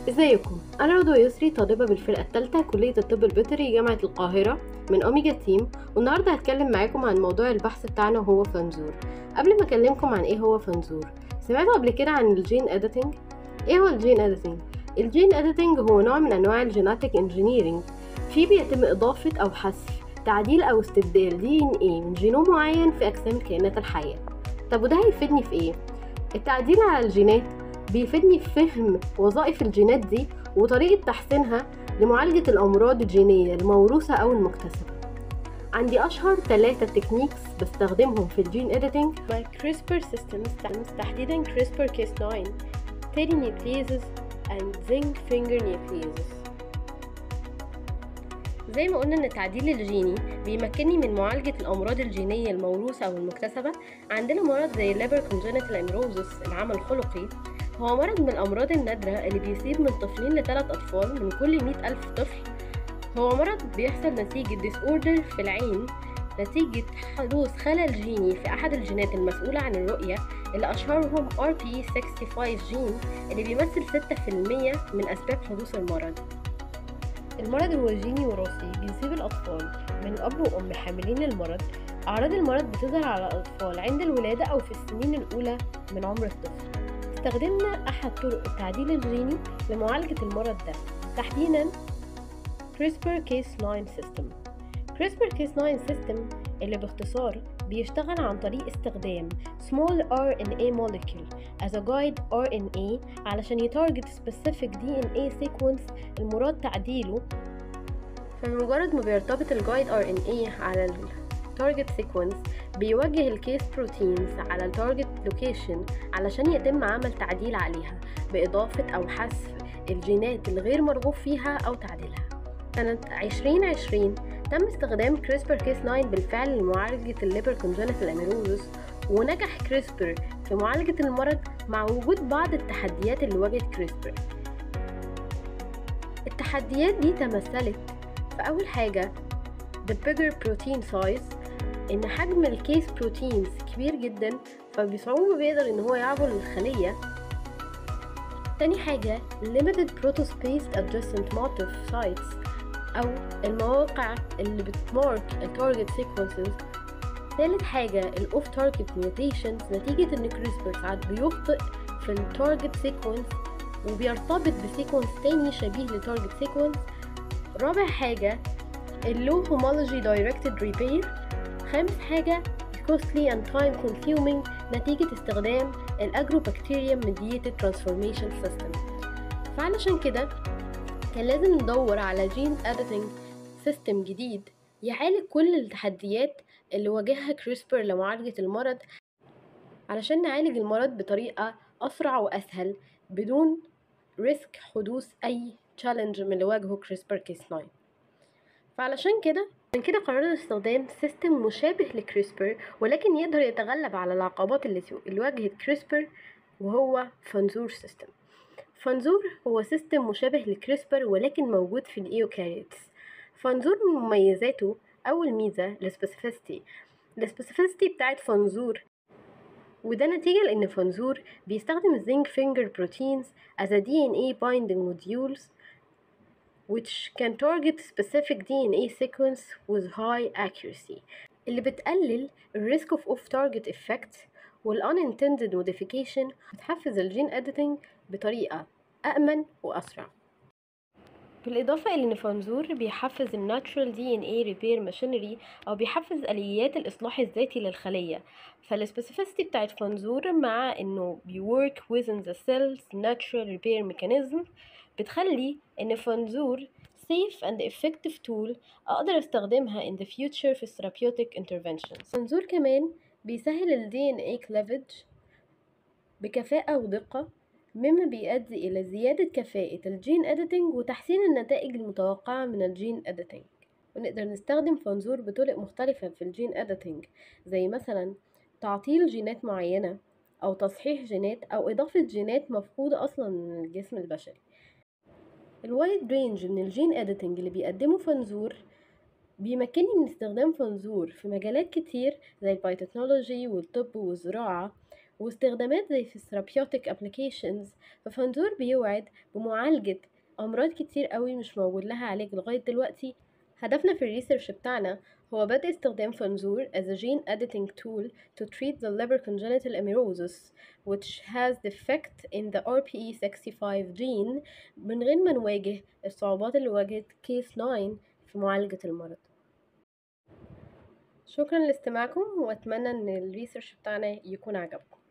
ازيكم انا رضوى يسري طالبه بالفرقه الثالثه كليه الطب البيطري جامعه القاهره من اوميجا تيم والنهارده هتكلم معاكم عن موضوع البحث بتاعنا وهو فنزور قبل ما اكلمكم عن ايه هو فنزور سمعتوا قبل كده عن الجين اديتنج ايه هو الجين اديتنج الجين اديتنج هو نوع من انواع الجيناتيك انجينيرينج فيه بيتم اضافه او حذف تعديل او استبدال دي ان ايه من جينوم معين في اجسام الكائنات الحيه طب وده هيفيدني في ايه التعديل على الجينات بيفيدني في فهم وظائف الجينات دي وطريقة تحسينها لمعالجة الأمراض الجينية الموروثة أو المكتسبة عندي أشهر ثلاثة تكنيكس بستخدمهم في الجين إديتنج مع CRISPR systems تحديدا CRISPR Cas9 Teddy nucleases and zinc finger nucleases زي ما قلنا ان التعديل الجيني بيمكنني من معالجة الأمراض الجينية الموروثة أو المكتسبة عندنا مرض زي الليبر congenital amaurosis العمى الخلقي هو مرض من الأمراض النادرة اللي بيصيب من طفلين لثلاث أطفال من كل مئة ألف طفل هو مرض بيحصل نتيجة disorder في العين نتيجة حدوث خلل جيني في أحد الجينات المسؤولة عن الرؤية اللي أشهرهم RP65 جين اللي بيمثل 6% من أسباب حدوث المرض المرض هو جيني وراثي بيصيب الأطفال من أب وأم حاملين المرض أعراض المرض بتظهر على الأطفال عند الولادة أو في السنين الأولى من عمر الطفل استخدمنا أحد طرق التعديل الجيني لمعالجة المرض ده تحديدا CRISPR Cas9 System CRISPR Cas9 System اللي باختصار بيشتغل عن طريق استخدام small RNA molecule as a guide RNA علشان يتارجت specific DNA sequence المراد تعديله فمجرد ما بيرتبط الجايد RNA على التارجت سيكونس بيوجه الكيس بروتينز على التارجت لوكيشن علشان يتم عمل تعديل عليها بإضافة أو حذف الجينات الغير مرغوب فيها أو تعديلها سنة 2020 تم استخدام كريسبر كيس 9 بالفعل لمعالجة الليبر كونجنتال اميروزس ونجح كريسبر في معالجة المرض مع وجود بعض التحديات اللي واجهت كريسبر التحديات دي تمثلت في أول حاجة the bigger protein size إن حجم الكيس بروتينز كبير جدا فبصعوبة بيقدر إن هو يعبر الخلية تاني حاجة limited protospaced adjacent motif sites أو المواقع اللي بتمارك التارجت sequences تالت حاجة الأوف تارجت ميوتيشنز نتيجة إن كريسبر ساعات بيخطئ في التارجت سيكونس وبيرتبط بسيكونس تاني شبيه لتارجت سيكونس رابع حاجة اللو homology directed repair خامس حاجة costly and time consuming نتيجة استخدام الأجروبكتيريا mediated transformation system فعلشان كده كان لازم ندور على جين editing system جديد يعالج كل التحديات اللي واجهها كريسبر لمعالجة المرض علشان نعالج المرض بطريقة أسرع وأسهل بدون ريسك حدوث أي تشالنج من اللي واجهه كريسبر كيس 9 فعلشان كده من كده قررنا استخدام سيستم مشابه لكريسبر ولكن يقدر يتغلب على العقبات اللي, اللي واجهت كريسبر وهو فنزور سيستم فنزور هو سيستم مشابه لكريسبر ولكن موجود في الايوكاريوتس فنزور من مميزاته أول ميزة السبيسيفيستي السبيسيفيستي بتاعت فنزور وده نتيجة لأن فنزور بيستخدم الزنك فينجر بروتينز as a DNA binding modules which can target specific DNA sequence with high accuracy اللي بتقلل ال risk of off-target effects وال unintended modification بتحفز الجين editing بطريقة أأمن وأسرع بالإضافة إلى إن فنزور بيحفز ال natural DNA repair machinery أو بيحفز آليات الإصلاح الذاتي للخلية فالسبيسيفيستي بتاعت فنزور مع إنه بيwork within the cell's natural repair mechanism بتخلي إن فنزور safe and effective tool أقدر أستخدمها in the future في therapeutic interventions فنزور كمان بيسهل ال DNA cleavage بكفاءة ودقة مما بيؤدي إلى زيادة كفاءة الجين editing وتحسين النتائج المتوقعة من الجين editing ونقدر نستخدم فنزور بطرق مختلفة في الجين editing زي مثلا تعطيل جينات معينة أو تصحيح جينات أو إضافة جينات مفقودة أصلا من الجسم البشري الوايد رينج من الجين editing اللي بيقدمه فنزور بيمكنني من استخدام فنزور في مجالات كتير زي البايوتكنولوجي والطب والزراعة واستخدامات زي في الثيرابيوتيك ابليكيشنز ففنزور بيوعد بمعالجة أمراض كتير قوي مش موجود لها علاج لغاية دلوقتي هدفنا في الريسيرش بتاعنا هو بدء استخدام فنزور as a gene editing tool to treat the liver congenital amaurosis which has defect in the RPE65 gene من غير ما نواجه الصعوبات اللي واجهت كيس 9 في معالجة المرض شكرا لاستماعكم واتمنى ان الريسيرش بتاعنا يكون عجبكم